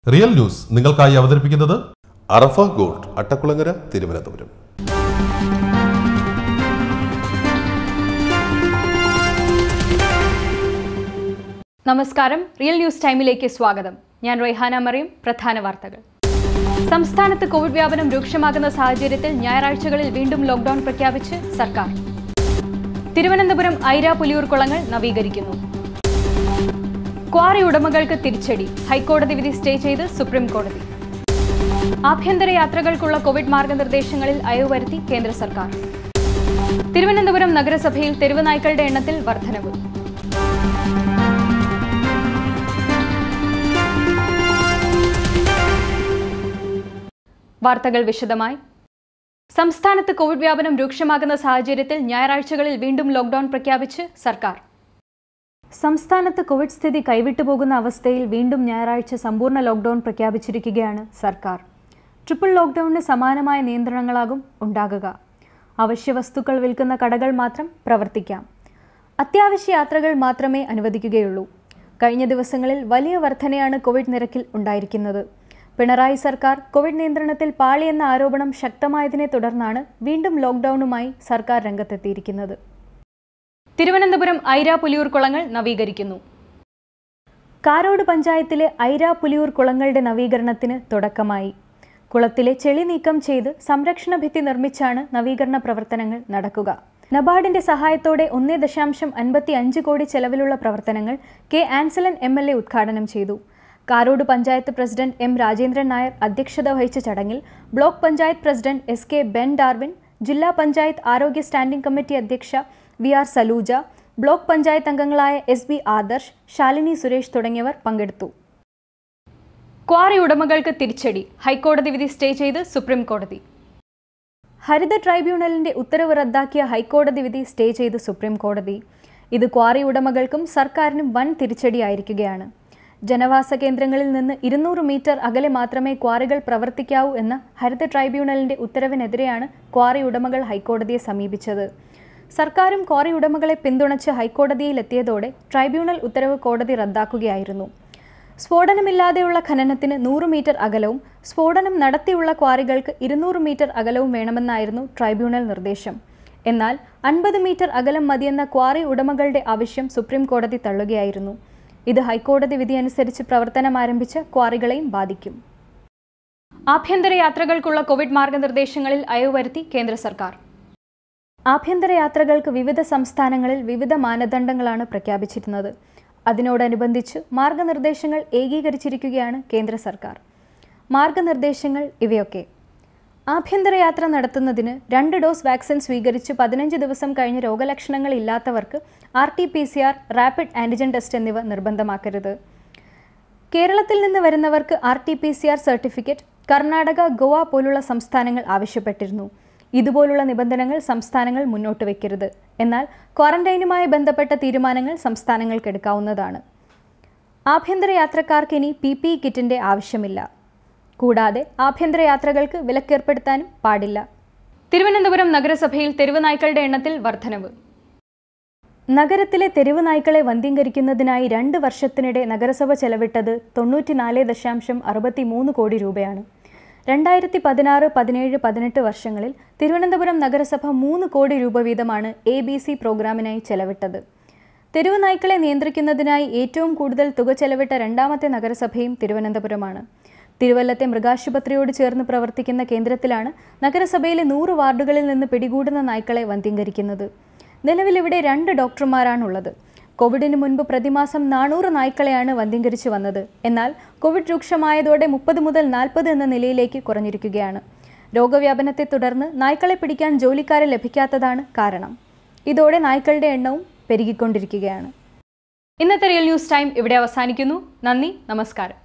real news നിങ്ങൾക്കായി അവതരിപ്പിക്കുന്നത് അറഫ gold Attakulangara Thiruvananthapuram നമസ്കാരം റിയൽ ന്യൂസ് ടൈമിലേക്ക് സ്വാഗതം ഞാൻ റൊയ്ഹാന മറിയം പ്രധാന വാർത്തകൾ സംസ്ഥാനത്ത് കോവിഡ് വ്യാപനം രൂക്ഷമാകുന്ന സാഹചര്യത്തിൽ ഞായറാഴ്ചകളിൽ വീണ്ടും ലോക്ഡൌൺ പ്രഖ്യാപിച്ച് സർക്കാർ തിരുവനന്തപുരം ഐര പുലിയൂർ കുളങ്ങൾ നവീകരിക്കുന്നു ക്വാറി ഉടമകൾക്ക് തിരിച്ചടി ഹൈക്കോടതി വിധി സ്റ്റേ ചെയ്ത് സുപ്രീം കോടതി ആഭ്യന്തര യാത്രകൾക്കുള്ള കോവിഡ് മാർഗനിർദ്ദേശങ്ങളിൽ അയവ് വരുത്തി കേന്ദ്ര സർക്കാർ തിരുവനന്തപുരം നഗരസഭയിൽ തെരുവ് നായ്ക്കളുടെ എണ്ണത്തിൽ വർധനവ് വാർത്തകൾ വിശദമായി സംസ്ഥാനത്ത് കോവിഡ് വ്യാപനം രൂക്ഷമാകുന്ന സാഹചര്യത്തിൽ ഞായറാഴ്ചകളിൽ വീണ്ടും ലോക്ഡൌൺ പ്രഖ്യാപിച്ച് സർക്കാർ സംസ്ഥാനത്ത് കോവിഡ് സ്ഥിതി കൈവിട്ടുപോകുന്ന അവസ്ഥയിൽ വീണ്ടും ഞായറാഴ്ച സമ്പൂർണ്ണ ലോക്ഡൌൺ പ്രഖ്യാപിച്ചിരിക്കുകയാണ് സർക്കാർ ട്രിപ്പിൾ ലോക്ഡൌണിന് സമാനമായ നിയന്ത്രണങ്ങളാകും ഉണ്ടാകുക അവശ്യ വസ്തുക്കൾ വിൽക്കുന്ന കടകൾ മാത്രം പ്രവർത്തിക്കാം അത്യാവശ്യ യാത്രകൾ മാത്രമേ അനുവദിക്കുകയുള്ളൂ കഴിഞ്ഞ ദിവസങ്ങളിൽ വലിയ വർധനയാണ് കോവിഡ് നിരക്കിൽ ഉണ്ടായിരിക്കുന്നത് പിണറായി സർക്കാർ കോവിഡ് നിയന്ത്രണത്തിൽ പാളിയെന്ന ആരോപണം ശക്തമായതിനെ തുടർന്നാണ് വീണ്ടും ലോക്ഡൌണുമായി സർക്കാർ രംഗത്തെത്തിയിരിക്കുന്നത് തിരുവനന്തപുരം ഐര പുലിയൂർ കുളങ്ങൾ നവീകരിക്കുന്നു കാരോട് പഞ്ചായത്തിലെ ഐര പുലിയൂർ കുളങ്ങളുടെ നവീകരണത്തിന് തുടക്കമായി കുളത്തിലെ ചെളി നീക്കം ചെയ്ത് സംരക്ഷണ ഭിത്തി നിർമ്മിച്ചാണ് നവീകരണ പ്രവർത്തനങ്ങൾ നടക്കുക നബാർഡിന്റെ സഹായത്തോടെ ഒന്നേ ദശാംശം അൻപത്തി അഞ്ച് കോടി ചെലവിലുള്ള പ്രവർത്തനങ്ങൾ K Ansalan M L A ഉദ്ഘാടനം ചെയ്തു കാരോട് പഞ്ചായത്ത് പ്രസിഡന്റ് എം രാജേന്ദ്രൻ നായർ അധ്യക്ഷത വഹിച്ച ചടങ്ങിൽ block panchayat president S K Ben Darwin ജില്ലാ പഞ്ചായത്ത് ആരോഗ്യ സ്റ്റാൻഡിംഗ് കമ്മിറ്റി അധ്യക്ഷ V R Saluja block panchayat അംഗങ്ങളായ എസ് ബി ആദർശ് ശാലിനി സുരേഷ് തുടങ്ങിയവർ പങ്കെടുത്തു ക്വാറി ഉടമകൾക്ക് തിരിച്ചടി ഹൈക്കോടതി വിധി സ്റ്റേ ചെയ്ത് സുപ്രീം കോടതി ഹരിത ട്രൈബ്യൂണലിന്റെ ഉത്തരവ് റദ്ദാക്കിയ ഹൈക്കോടതി വിധി സ്റ്റേ ചെയ്ത് സുപ്രീം കോടതി ഇത് ക്വാറി ഉടമകൾക്കും സർക്കാരിനും വൻ തിരിച്ചടിയായിരിക്കുകയാണ് ജനവാസ കേന്ദ്രങ്ങളിൽ നിന്ന് ഇരുന്നൂറ് മീറ്റർ അകലെ മാത്രമേ ക്വാറികൾ പ്രവർത്തിക്കാവൂ എന്ന ഹരിത ട്രൈബ്യൂണലിന്റെ ഉത്തരവിനെതിരെയാണ് ക്വാറി ഉടമകൾ ഹൈക്കോടതിയെ സമീപിച്ചത് സർക്കാരും ക്വാറി ഉടമകളെ പിന്തുണച്ച് ഹൈക്കോടതിയിലെത്തിയതോടെ ട്രൈബ്യൂണൽ ഉത്തരവ് കോടതി റദ്ദാക്കുകയായിരുന്നു സ്ഫോടനമില്ലാതെയുള്ള ഖനനത്തിന് നൂറ് മീറ്റർ അകലവും സ്ഫോടനം നടത്തിയുള്ള ക്വാറികൾക്ക് ഇരുന്നൂറ് മീറ്റർ അകലവും വേണമെന്നായിരുന്നു ട്രൈബ്യൂണൽ നിർദ്ദേശം എന്നാൽ അൻപത് മീറ്റർ അകലം മതിയെന്ന ക്വാറി ഉടമകളുടെ ആവശ്യം സുപ്രീം കോടതി തള്ളുകയായിരുന്നു ഇത് ഹൈക്കോടതി വിധി അനുസരിച്ച് പ്രവർത്തനം ആരംഭിച്ച ക്വാറികളെയും ബാധിക്കും ആഭ്യന്തര യാത്രകൾക്കുള്ള കോവിഡ് മാർഗനിർദ്ദേശങ്ങളിൽ അയവ് വരുത്തി കേന്ദ്ര സർക്കാർ ആഭ്യന്തര യാത്രകൾക്ക് വിവിധ സംസ്ഥാനങ്ങളിൽ വിവിധ മാനദണ്ഡങ്ങളാണ് പ്രഖ്യാപിച്ചിരുന്നത് അതിനോടനുബന്ധിച്ച് മാർഗനിർദ്ദേശങ്ങൾ ഏകീകരിച്ചിരിക്കുകയാണ് കേന്ദ്ര സർക്കാർ മാർഗനിർദ്ദേശങ്ങൾ ഇവയൊക്കെ ആഭ്യന്തര യാത്ര നടത്തുന്നതിന് രണ്ട് ഡോസ് വാക്സിൻ സ്വീകരിച്ച് പതിനഞ്ച് ദിവസം കഴിഞ്ഞ് രോഗലക്ഷണങ്ങൾ ഇല്ലാത്തവർക്ക് R T P C R rapid antigen test എന്നിവ നിർബന്ധമാക്കരുത് കേരളത്തിൽ നിന്ന് വരുന്നവർക്ക് R T P C R certificate Karnataka Goa പോലുള്ള സംസ്ഥാനങ്ങൾ ആവശ്യപ്പെട്ടിരുന്നു ഇതുപോലുള്ള നിബന്ധനകൾ സംസ്ഥാനങ്ങൾ മുന്നോട്ട് വയ്ക്കരുത് എന്നാൽ ക്വാറന്റൈനുമായി ബന്ധപ്പെട്ട തീരുമാനങ്ങൾ സംസ്ഥാനങ്ങൾക്ക് എടുക്കാവുന്നതാണ് ആഭ്യന്തര യാത്രക്കാർക്ക് ഇനി പി പി കിറ്റിന്റെ ആവശ്യമില്ല കൂടാതെ ആഭ്യന്തര യാത്രകൾക്ക് വിലക്കേർപ്പെടുത്താനും പാടില്ല തിരുവനന്തപുരം നഗരസഭയിൽ തെരുവ് നായ്ക്കളുടെ എണ്ണത്തിൽ വർധനവ് നഗരത്തിലെ തെരുവ് നായ്ക്കളെ വന്ധ്യംകരിക്കുന്നതിനായി രണ്ട് വർഷത്തിനിടെ നഗരസഭ ചെലവിട്ടത് തൊണ്ണൂറ്റിനാല് ദശാംശം അറുപത്തി മൂന്ന് കോടി രൂപയാണ് രണ്ടായിരത്തി പതിനാറ് പതിനേഴ് പതിനെട്ട് വർഷങ്ങളിൽ തിരുവനന്തപുരം നഗരസഭ മൂന്ന് കോടി രൂപ വീതമാണ് എ ബി സി പ്രോഗ്രാമിനായി ചെലവിട്ടത് തെരുവ് നായ്ക്കളെ നിയന്ത്രിക്കുന്നതിനായി ഏറ്റവും കൂടുതൽ തുക ചെലവിട്ട രണ്ടാമത്തെ നഗരസഭയും തിരുവനന്തപുരമാണ് തിരുവല്ലത്തെ മൃഗാശുപത്രിയോട് ചേർന്ന് പ്രവർത്തിക്കുന്ന കേന്ദ്രത്തിലാണ് നഗരസഭയിലെ നൂറ് വാർഡുകളിൽ നിന്ന് പിടികൂടുന്ന നായ്ക്കളെ വന്ധ്യംകരിക്കുന്നത് നിലവിലിവിടെ രണ്ട് ഡോക്ടർമാരാണുള്ളത് കോവിഡിന് മുൻപ് പ്രതിമാസം നാനൂറ് നായ്ക്കളെയാണ് വന്ധ്യംകരിച്ചു വന്നത് എന്നാൽ കോവിഡ് രൂക്ഷമായതോടെ മുപ്പത് മുതൽ നാൽപ്പത് എന്ന നിലയിലേക്ക് കുറഞ്ഞിരിക്കുകയാണ് രോഗവ്യാപനത്തെ തുടർന്ന് നായ്ക്കളെ പിടിക്കാൻ ജോലിക്കാരെ ലഭിക്കാത്തതാണ് കാരണം ഇതോടെ നായ്ക്കളുടെ എണ്ണവും പെരുകിക്കൊണ്ടിരിക്കുകയാണ് ഇന്നത്തെ റിയൽ ന്യൂസ് ടൈം ഇവിടെ അവസാനിക്കുന്നു നന്ദി നമസ്കാരം